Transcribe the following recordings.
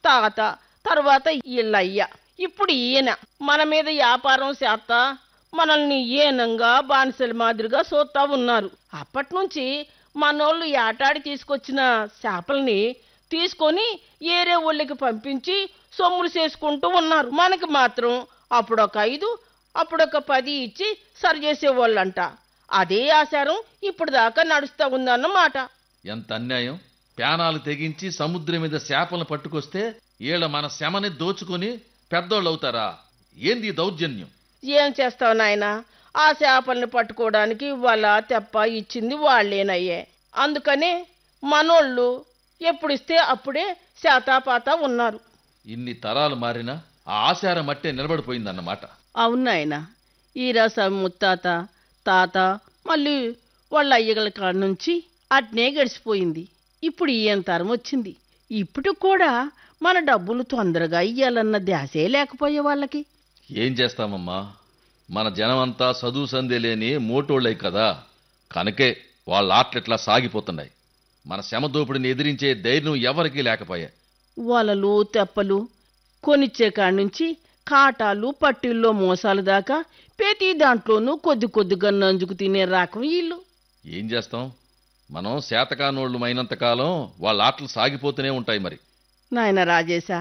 తాత తర్వాత ఈళ్ళయ్య ఇప్పుడు ఈయన మన మీద వ్యాపారం చేస్తా మనల్ని ఏనంగా బానిసల మాదిరిగా చూస్తా ఉన్నారు అప్పటి నుంచి మనోళ్ళు ఏటాడి తీసుకొచ్చిన చేపల్ని తీసుకొని ఏరే ఊళ్ళకి పంపించి సొమ్ములు చేసుకుంటూ ఉన్నారు మనకి మాత్రం అప్పుడొక ఐదు అప్పుడొక పది ఇచ్చి సరి చేసేవాళ్ళంట అదే ఆచారం ఇప్పుడు దాకా నడుస్తా ఉందన్నమాట ఎంత అన్యాయం ప్యానాలు తెగించి సముద్రం మీద చేపలను పట్టుకొస్తే ఈళ్ళ మన శమని దోచుకొని పెద్దోళ్ళు అవుతారా ఏంది ఈ దౌర్జన్యం ఏం చేస్తావు నాయనా ఆ చేపల్ని పట్టుకోవడానికి వల తెప్ప ఇచ్చింది వాళ్ళేనయ్యే అందుకనే మనోళ్ళు ఎప్పుడిస్తే అప్పుడే శాతాపాత ఉన్నారు ఇన్ని తరాలు మారినా ఆ ఆశారం మట్టే నిలబడిపోయిందన్నమాట అవును నాయనా ఈ రసం ముత్తాత తాత మళ్ళీ వాళ్ళ అయ్యగల కాడ నుంచి అట్నే గడిచిపోయింది ఇప్పుడు ఈయన తరం వచ్చింది ఇప్పుడు కూడా మన డబ్బులు తొందరగా ఇయ్యాలన్న ధ్యాసే లేకపోయే వాళ్ళకి ఏం చేస్తామమ్మా మన జనమంతా చదువు సందే లేని మోటోళ్ళై కదా కనుకే వాళ్ళ ఆటలిట్లా సాగిపోతున్నాయి మన శ్రమ దోపిడిని ఎదిరించే ధైర్యం ఎవరికీ లేకపోయా వలలు తెప్పలు కొనిచ్చే కాడి నుంచి కాటాలు పట్టీల్లో మోసాలు దాకా ప్రతి దాంట్లోనూ కొద్ది కొద్దిగా నంజుకు తినే రకం వీళ్ళు ఏం చేస్తాం మనం శాతకానోళ్ళు అయినంతకాలం వాళ్ళ ఆటలు సాగిపోతూనే ఉంటాయి మరి నాయన రాజేశా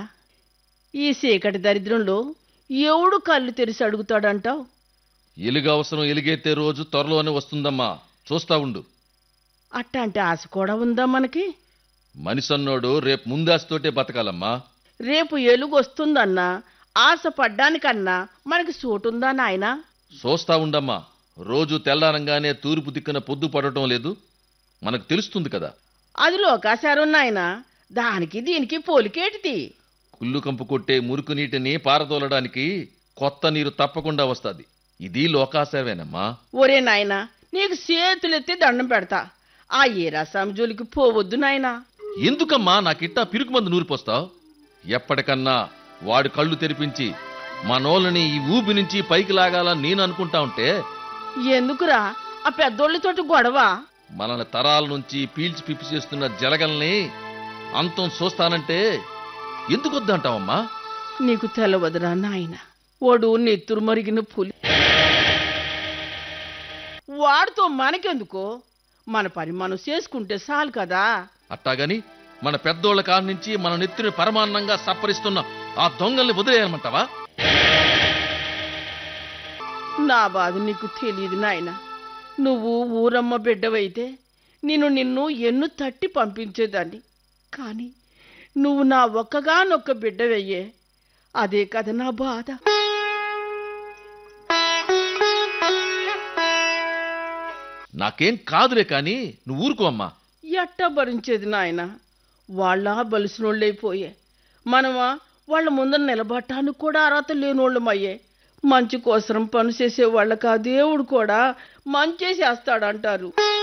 ఈ చీకటి దరిద్రంలో ఎవడు కళ్ళు తెరిచి అడుగుతాడంటావు ఎలుగు అవసరం ఎలుగెత్తే రోజు త్వరలోనే వస్తుందమ్మా చూస్తా ఉండు అట్టాంటి ఆశ కూడా ఉందా మనకి మనిషన్నోడు రేపు ముందాస్తోటే బతకాలమ్మా రేపు ఎలుగు వస్తుందన్నా ఆశ పడ్డానికన్నా మనకి చోటుందా నాయనా చూస్తా ఉండమ్మా రోజు తెల్లారంగానే తూర్పు దిక్కున పొద్దు పడటం లేదు మనకు తెలుస్తుంది కదా అది లోకాచారం నాయనా దానికి దీనికి పోలికేటిది కుళ్ళు కంపు కొట్టే మురుకు నీటిని పారదోలడానికి కొత్త నీరు తప్పకుండా వస్తాది ఇది లోకాసేవేనమ్మా ఒరే నాయనా నీకు చేతులెత్తి దండం పెడతా ఆ ఏ రసం జోలికి పోవద్దు నాయనా ఎందుకమ్మా నాకిట్టా పిరుకు మందు నూరిపోస్తావు ఎప్పటికన్నా వాడు కళ్ళు తెరిపించి మనోళ్ళని ఈ ఊబి నుంచి పైకి లాగాలని నేను అనుకుంటా ఉంటే ఎందుకురా ఆ పెద్దోళ్ళతోటి గొడవ మనల్ని తరాల నుంచి పీల్చి పిప్పి చేస్తున్న జలగల్ని అంతం చూస్తానంటే ఎందుకు వద్దంటావమ్మా నీకు తెలవదురా నాయన వాడు నెత్తురు మరిగిన పులి వాడితో మనకెందుకో మన పని మనం చేసుకుంటే చాలు కదా అట్టాగని మన పెద్దోళ్ళ కాడి నుంచి మన నెత్తిని పరమాన్నంగా సప్పరిస్తున్న ఆ దొంగల్ని వదిలేయమంటావా నా బాధ నీకు తెలియదు నాయన నువ్వు ఊరమ్మ బిడ్డవైతే నేను నిన్ను ఎన్ను తట్టి పంపించేదాన్ని కానీ నువ్వు నా ఒక్కగానొక్క బిడ్డవయ్యే అదే కదా నా బాధ నాకేం కాదులే కానీ నువ్వు ఊరుకో అమ్మా ఎట్ట భరించేది నాయన వాళ్ళ బలిసినోళ్ళైపోయే మనమా వాళ్ళ ముందర నిలబడటానికి కూడా అర్హత లేనోళ్ళమయ్యే మంచి కోసరం పని చేసే వాళ్ళకి ఆ దేవుడు కూడా మంచి చేస్తాడంటారు